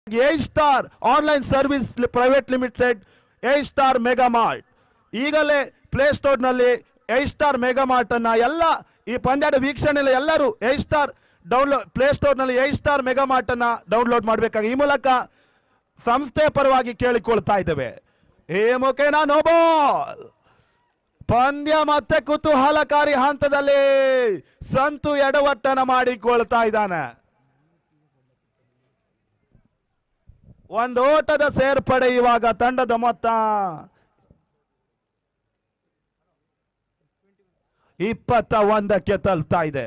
A star online service private limited A star mega mart ಈಗಲೇ ಪ್ಲೇಸ್ಟೋರ್ನಲ್ಲಿ A star mega mart ಅನ್ನ ಎಲ್ಲ ಈ ಪಂದ್ಯದ ವೀಕ್ಷಣೆಯಲ್ಲಿ ಎಲ್ಲರೂ ಎ ಸ್ಟಾರ್ ಡೌನ್ಲೋಡ್ ಪ್ಲೇಸ್ಟೋರ್ನಲ್ಲಿ ಎ ಸ್ಟಾರ್ ಮೆಗಾ ಮಾರ್ಟ್ ಅನ್ನ ಡೌನ್ಲೋಡ್ ಮಾಡಬೇಕಾಗಿ ಈ ಮೂಲಕ ಸಂಸ್ಥೆ ಪರವಾಗಿ ಕೇಳಿಕೊಳ್ತಾ ಇದ್ದೇವೆ ಈ ಮುಖೇನ ನೋ ಬಾಲ್ ಪಂದ್ಯ ಮತ್ತೆ ಕುತೂಹಲಕಾರಿ ಹಂತದಲ್ಲಿ ಸಂತು ಎಡವಟ್ಟನ ಮಾಡಿಕೊಳ್ತಾ ಇದ್ದಾನೆ ಒಂದು ಓಟದ ಸೇರ್ಪಡೆ ಇವಾಗ ತಂಡದ ಮೊತ್ತ ಇಪ್ಪತ್ತ ಒಂದಕ್ಕೆ ತಲುಪ್ತಾ ಇದೆ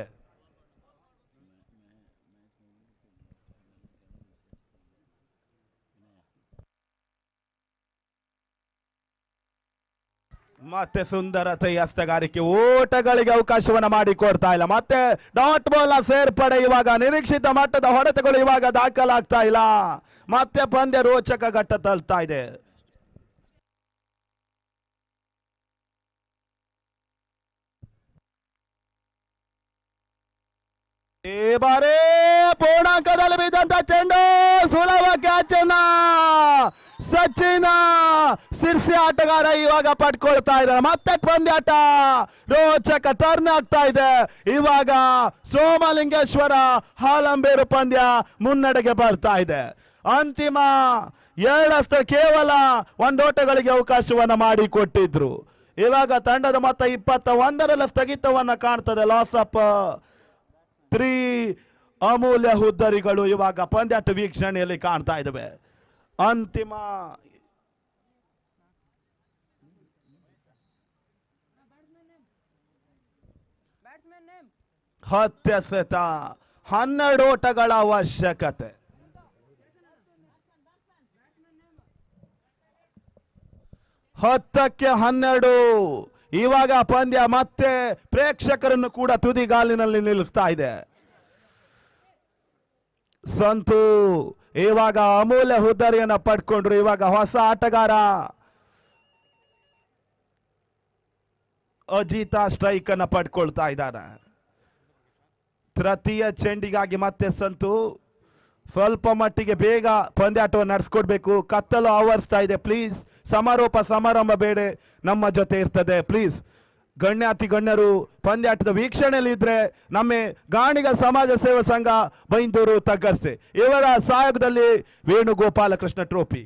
ಮತ್ತೆ ಸುಂದರತೆ ಹಸ್ತಗಾರಿಕೆ ಓಟಗಳಿಗೆ ಅವಕಾಶವನ್ನ ಮಾಡಿಕೊಡ್ತಾ ಇಲ್ಲ ಮತ್ತೆ ಡಾಟ್ ಬಾಲ್ ಸೇರ್ಪಡೆ ಇವಾಗ ನಿರೀಕ್ಷಿತ ಮಟ್ಟದ ಹೊಡೆತಗಳು ಇವಾಗ ದಾಖಲಾಗ್ತಾ ಇಲ್ಲ ಮತ್ತೆ ಪಂದ್ಯ ರೋಚಕ ಘಟ್ಟ ತಲುಪ್ತಾ ಇದೆ ಈ ಬಾರಿ ಪೂರ್ಣಾಂಕದಲ್ಲಿ ಬಿದ್ದಂತ ಚೆಂಡು ಸುಲಭ ಕ್ಯಾಚ್ ಅನ್ನ ಸಚಿನ ಸಿರ್ಸಿ ಆಟಗಾರ ಇವಾಗ ಪಡ್ಕೊಳ್ತಾ ಇದ್ದಾರೆ ಮತ್ತೆ ಪಂದ್ಯಾಟ ರೋಚಕ ಟರ್ನ್ ಆಗ್ತಾ ಇದೆ ಇವಾಗ ಸೋಮಲಿಂಗೇಶ್ವರ ಹಾಲಂಬೇರು ಪಂದ್ಯ ಮುನ್ನಡೆಗೆ ಬರ್ತಾ ಇದೆ ಅಂತಿಮ ಎರಡಷ್ಟ ಕೇವಲ ಒಂದೋಟಗಳಿಗೆ ಅವಕಾಶವನ್ನ ಮಾಡಿ ಕೊಟ್ಟಿದ್ರು ಇವಾಗ ತಂಡದ ಮೊತ್ತ ಇಪ್ಪತ್ತ ಒಂದರಲ್ಲಿ ಸ್ಥಗಿತವನ್ನ ಕಾಣ್ತದೆ ಲಾಸ್ ಆಫ್ ತ್ರೀ ಅಮೂಲ್ಯ ಹುದ್ದರಿಗಳು ಇವಾಗ ಪಂದ್ಯಾಟ ವೀಕ್ಷಣೆಯಲ್ಲಿ ಕಾಣ್ತಾ ಇದ್ದಾವೆ ಅಂತಿಮ ಬ್ಯಾಟ್ಸ್ಮನ್ ನೇಮ್ ಹತ್ಯಸೆತ ಹನ್ನೆರಡು ಓಟಗಳ ಅವಶ್ಯಕತೆ ಹತ್ತಕ್ಕೆ ಹನ್ನೆರಡು ಇವಾಗ ಪಂದ್ಯ ಮತ್ತೆ ಪ್ರೇಕ್ಷಕರನ್ನು ಕೂಡ ತುದಿಗಾಲಿನಲ್ಲಿ ನಿಲ್ಲಿಸ್ತಾ ಇದೆ ಸಂತು ಇವಾಗ ಅಮೂಲ್ಯ ಹುದ್ದರಿಯನ್ನ ಪಡ್ಕೊಂಡ್ರು ಇವಾಗ ಹೊಸ ಆಟಗಾರ ಅಜಿತ ಸ್ಟ್ರೈಕ್ ಅನ್ನ ಪಡ್ಕೊಳ್ತಾ ಇದ್ದಾರೆ ತೃತೀಯ ಚೆಂಡಿಗಾಗಿ ಮತ್ತೆ ಸಂತು ಸ್ವಲ್ಪ ಮಟ್ಟಿಗೆ ಬೇಗ ಪಂದ್ಯಾಟವನ್ನು ನಡೆಸ್ಕೊಡ್ಬೇಕು ಕತ್ತಲು ಆವರಿಸ್ತಾ ಇದೆ ಪ್ಲೀಸ್ ಸಮಾರೋಪ ಸಮಾರಂಭ ಬೇಡ ನಮ್ಮ ಜೊತೆ ಇರ್ತದೆ ಪ್ಲೀಸ್ ಗಣ್ಯಾತಿ ಗಣ್ಯರು ಪಂದ್ಯಾಟದ ವೀಕ್ಷಣೆಯಲ್ಲಿ ಇದ್ರೆ ನಮ್ಮ ಗಾಣಿಗ ಸಮಾಜ ಸೇವಾ ಸಂಘ ಬೈಂದೂರು ತಗ್ಗರ್ಸೆ ಇವರ ಸಹಯೋಗದಲ್ಲಿ ವೇಣುಗೋಪಾಲಕೃಷ್ಣ ಟ್ರೋಫಿ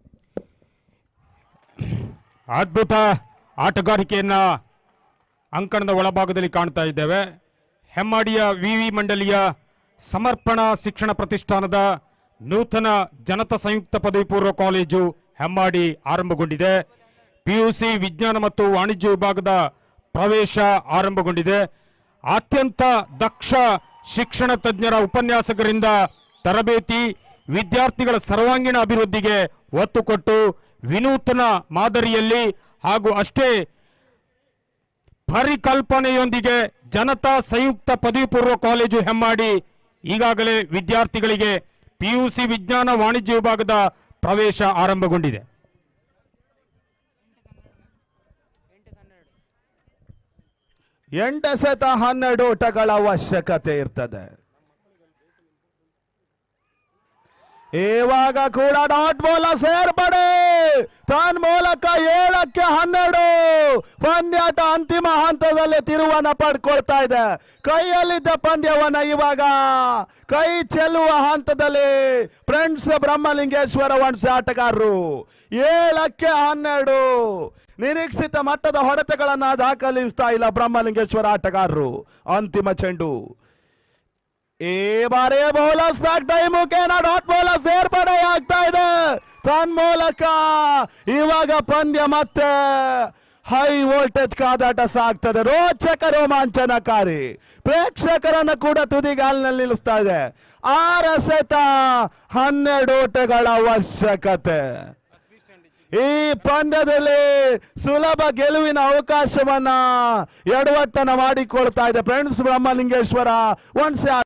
ಅದ್ಭುತ ಆಟಗಾರಿಕೆಯನ್ನ ಅಂಕಣದ ಒಳಭಾಗದಲ್ಲಿ ಕಾಣ್ತಾ ಇದ್ದೇವೆ ಹೆಮ್ಮಾಡಿಯ ವಿವಿ ಮಂಡಳಿಯ ಸಮರ್ಪಣಾ ಶಿಕ್ಷಣ ಪ್ರತಿಷ್ಠಾನದ ನೂತನ ಜನತಾ ಸಂಯುಕ್ತ ಪದವಿ ಪೂರ್ವ ಕಾಲೇಜು ಹೆಮ್ಮಾಡಿ ಆರಂಭಗೊಂಡಿದೆ ಪಿಯುಸಿ ವಿಜ್ಞಾನ ಮತ್ತು ವಾಣಿಜ್ಯ ವಿಭಾಗದ ಪ್ರವೇಶ ಆರಂಭಗೊಂಡಿದೆ ಅತ್ಯಂತ ದಕ್ಷ ಶಿಕ್ಷಣ ತಜ್ಞರ ಉಪನ್ಯಾಸಕರಿಂದ ತರಬೇತಿ ವಿದ್ಯಾರ್ಥಿಗಳ ಸರ್ವಾಂಗೀಣ ಅಭಿವೃದ್ಧಿಗೆ ಒತ್ತು ಕೊಟ್ಟು ವಿನೂತನ ಮಾದರಿಯಲ್ಲಿ ಹಾಗೂ ಅಷ್ಟೇ ಪರಿಕಲ್ಪನೆಯೊಂದಿಗೆ ಜನತಾ ಸಂಯುಕ್ತ ಪದವಿ ಪೂರ್ವ ಕಾಲೇಜು ಹೆಮ್ಮಾಡಿ ಈಗಾಗಲೇ ವಿದ್ಯಾರ್ಥಿಗಳಿಗೆ ಪಿಯುಸಿ ವಿಜ್ಞಾನ ವಾಣಿಜ್ಯ ವಿಭಾಗದ ಪ್ರವೇಶ ಆರಂಭಗೊಂಡಿದೆ ಎಂಟು ಕನ್ನಡ ಎಂಟಸೆತ ಹನ್ನೆರಡು ಓಟಗಳ ಅವಶ್ಯಕತೆ ಇರ್ತದೆ ಇವಾಗ ಕೂಡ ಡಾಟ್ ಬಾಲ್ ಸೇರ್ಪಡೆ ತನ್ ಮೂಲಕ ಏಳಕ್ಕೆ ಹನ್ನೆರಡು ಪಂದ್ಯಾಟ ಅಂತಿಮ ಹಂತದಲ್ಲಿ ತಿರುವನ್ನ ಪಡ್ಕೊಳ್ತಾ ಇದೆ ಕೈಯಲ್ಲಿದ್ದ ಪಂದ್ಯವನ್ನ ಇವಾಗ ಕೈ ಚೆಲ್ಲುವ ಹಂತದಲ್ಲಿ ಫ್ರೆಂಡ್ಸ್ ಬ್ರಹ್ಮಲಿಂಗೇಶ್ವರ ವಂಶ ಆಟಗಾರರು ಏಳಕ್ಕೆ ಹನ್ನೆರಡು ನಿರೀಕ್ಷಿತ ಮಟ್ಟದ ಹೊಡೆತಗಳನ್ನ ದಾಖಲಿಸ್ತಾ ಇಲ್ಲ ಬ್ರಹ್ಮಲಿಂಗೇಶ್ವರ ಆಟಗಾರರು ಅಂತಿಮ ಚೆಂಡು ಈ ಬಾರಿ ಬೌಲರ್ಸ್ ಬ್ಯಾಕ್ ಟೈಮ್ ಮುಖೇನ ಡಾಟ್ ಬೌಲರ್ ಸೇರ್ಪಡೆ ಆಗ್ತಾ ಇದೆ ತನ್ಮೂಲಕ ಇವಾಗ ಪಂದ್ಯ ಮತ್ತೆ ಹೈ ವೋಲ್ಟೇಜ್ ಕಾದಾಟ ಸಾಗ್ತದೆ ರೋಚಕ ರೋಮಾಂಚನಕಾರಿ ಪ್ರೇಕ್ಷಕರನ್ನ ಕೂಡ ತುದಿಗಾಲಿನಲ್ಲಿ ನಿಲ್ಲಿಸ್ತಾ ಇದೆ ಆರ ಸೆತ ಹನ್ನೆರಡು ಓಟಗಳ ಅವಶ್ಯಕತೆ ಈ ಪಂದ್ಯದಲ್ಲಿ ಸುಲಭ ಗೆಲುವಿನ ಅವಕಾಶವನ್ನ ಎಡವಟ್ಟನ ಮಾಡಿಕೊಳ್ತಾ ಇದೆ ಫ್ರೆಂಡ್ಸ್ ಬ್ರಹ್ಮಲಿಂಗೇಶ್ವರ ಒನ್ಸೆ